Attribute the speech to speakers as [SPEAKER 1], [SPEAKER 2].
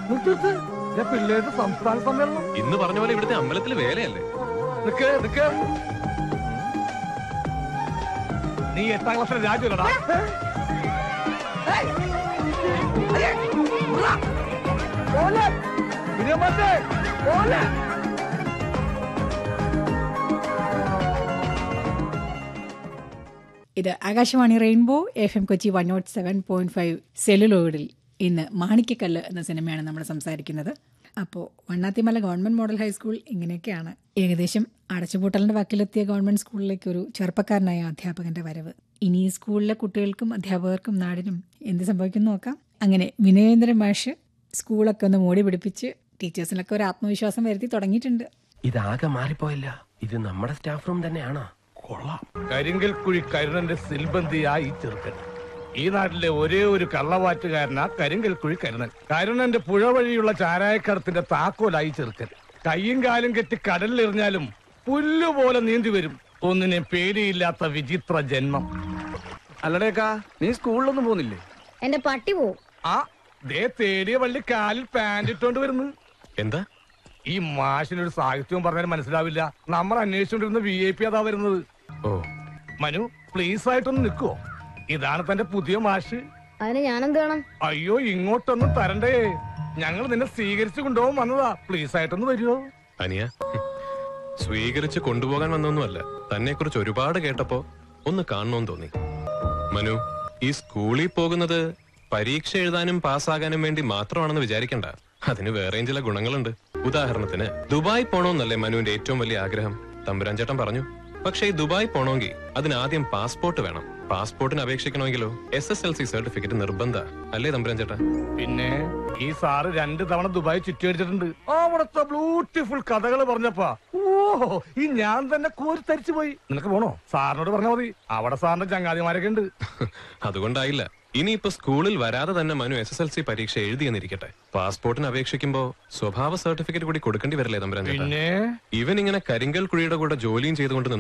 [SPEAKER 1] നിർത്ത് നിർത്ത്. ദേ പിള്ളേരുടെ സംസ്ഥാന സമ്മേളനം
[SPEAKER 2] ഇന്ന് പറഞ്ഞ പോലെ ഇവിടുത്തെ അമ്പലത്തിൽ വേലയല്ലേ
[SPEAKER 1] നിക്ക് നിക്ക് നീ എട്ടാം ക്ലാസ്സിലെ രാജുലടാ
[SPEAKER 3] ഇത് Akashvani rainbow F M Kochi one nought seven point five സെല്ലുലോയിഡിൽ ഇന്ന് മാണിക്കക്കല്ല് എന്ന സിനിമയാണ് നമ്മൾ സംസാരിക്കുന്നത് അപ്പോൾ വണ്ണാത്തിമല ഗവൺമെന്റ് മോഡൽ ഹൈസ്കൂൾ ഇങ്ങനെയൊക്കെയാണ് ഏകദേശം അടച്ചുപൂട്ടലിന്റെ വക്കിലെത്തിയ ഗവൺമെന്റ് സ്കൂളിലേക്ക് ഒരു ചെറുപ്പക്കാരനായ അധ്യാപകന്റെ വരവ് ഇനി ഈ സ്കൂളിലെ കുട്ടികൾക്കും അധ്യാപകർക്കും നാടിനും എന്ത് സംഭവിക്കുന്നു നോക്കാം അങ്ങനെ വിനയേന്ദ്രൻ മാഷ് സ്കൂളൊക്കെ ഒന്ന് മോടി പിടിപ്പിച്ച് ടീച്ചേഴ്സിനൊക്കെ ഒരു ആത്മവിശ്വാസം വരുത്തി തുടങ്ങിയിട്ടുണ്ട്
[SPEAKER 4] ഇതാകെ മാറിപ്പോയില്ല ഇത് നമ്മുടെ സ്റ്റാഫ് റൂം തന്നെയാണോ
[SPEAKER 1] കൊള്ളാം കരിങ്കൽ കുഴി കരുണന്റെ സിൽബന്തിയാ ഈ ചെറുക്കൻ ഈ നാട്ടിലെ ഒരേ ഒരു കള്ളവാറ്റുകാരനാ കരിങ്കൽ കുഴി കരുണൻ കരുണന്റെ പുഴ വഴിയുള്ള ചാരായക്കടത്തിന്റെ താക്കോലായി ചെറുക്കൻ കയ്യും കാലും കെട്ടി കടലിലെറിഞ്ഞാലും പുല്ലുപോലെ നീന്തി വരും ഒന്നിനെ പേടിയില്ലാത്ത വിചിത്ര ജന്മം
[SPEAKER 5] അല്ലടേക്കാ നീ സ്കൂളിലൊന്നും പോകുന്നില്ലേ
[SPEAKER 6] എന്റെ പട്ടി പോവും
[SPEAKER 1] ആ ദേ തേടിയ വള്ളി കാലിൽ പാൻറ് ഇട്ടോണ്ട് വരുന്നു
[SPEAKER 2] എന്താ
[SPEAKER 1] ഈ മാഷിനൊരു സാഹിത്യവും പറഞ്ഞാൽ മനസ്സിലാവില്ല നമ്മൾ അന്വേഷിച്ചുകൊണ്ടിരുന്ന വി ഐ പി അതാ വരുന്നത്
[SPEAKER 2] ഓ
[SPEAKER 1] മനു പ്ലീസ് ആയിട്ടൊന്ന് നിൽക്കുവോ ഇതാണ് തന്റെ പുതിയ മാഷ്
[SPEAKER 6] അതിന് ഞാനെന്ത് വേണം
[SPEAKER 1] അയ്യോ ഇങ്ങോട്ടൊന്നും തരണ്ടേ ഞങ്ങൾ നിന്നെ സ്വീകരിച്ചു കൊണ്ടുപോകാൻ വന്നതാ പ്ലീസ് ആയിട്ടൊന്ന് വരുമോ
[SPEAKER 2] അനിയ സ്വീകരിച്ച് കൊണ്ടുപോകാൻ വന്നൊന്നുമല്ല തന്നെ കുറിച്ച് ഒരുപാട് കേട്ടപ്പോ ഒന്ന് കാണണമെന്ന് തോന്നി മനു ഈ സ്കൂളിൽ പോകുന്നത് പരീക്ഷ എഴുതാനും പാസ്സാകാനും വേണ്ടി മാത്രമാണെന്ന് വിചാരിക്കണ്ട അതിന് വേറെയും ചില ഗുണങ്ങളുണ്ട് ഉദാഹരണത്തിന് ദുബായ് പോണോന്നല്ലേ മനുവിന്റെ ഏറ്റവും വലിയ ആഗ്രഹം തമ്പുരാൻ ചേട്ടൻ പറഞ്ഞു പക്ഷേ ഈ ദുബായ് പോണോങ്കിൽ അതിന് ആദ്യം പാസ്പോർട്ട് വേണം പാസ്പോർട്ടിന് അപേക്ഷിക്കണമെങ്കിലോ S S L C certificate നിർബന്ധ അല്ലേ തമ്പുരാൻ ചേട്ടാ
[SPEAKER 1] പിന്നെ ഈ സാറ് രണ്ട് തവണ ദുബായ് ചുറ്റിയടിച്ചിട്ടുണ്ട് അവിടുത്തെ ബ്യൂട്ടിഫുൾ കഥകൾ പറഞ്ഞപ്പാ ഓ ഈ ഞാൻ തന്നെ കോരിത്തരിച്ചു പോയി നിനക്ക് പോണോ സാറിനോട് പറഞ്ഞാൽ മതി അവിടെ സാറിന്റെ ചങ്ങാതിമാരൊക്കെ ഉണ്ട്
[SPEAKER 2] അതുകൊണ്ടായില്ല ഇനിയിപ്പോ സ്കൂളിൽ വരാതെ തന്നെ Manu S S L C പരീക്ഷ എഴുതിയെന്നിരിക്കട്ടെ പാസ്പോർട്ടിന് അപേക്ഷിക്കുമ്പോ സ്വഭാവ സർട്ടിഫിക്കറ്റ് കൂടി കൊടുക്കേണ്ടി വരില്ലേ തമ്പുരാൻ ചേട്ടാ
[SPEAKER 1] പിന്നെ
[SPEAKER 2] ഇവൻ ഇങ്ങനെ കരിങ്കൽ കുഴിയുടെ കൂടെ ജോലിയും ചെയ്തുകൊണ്ട്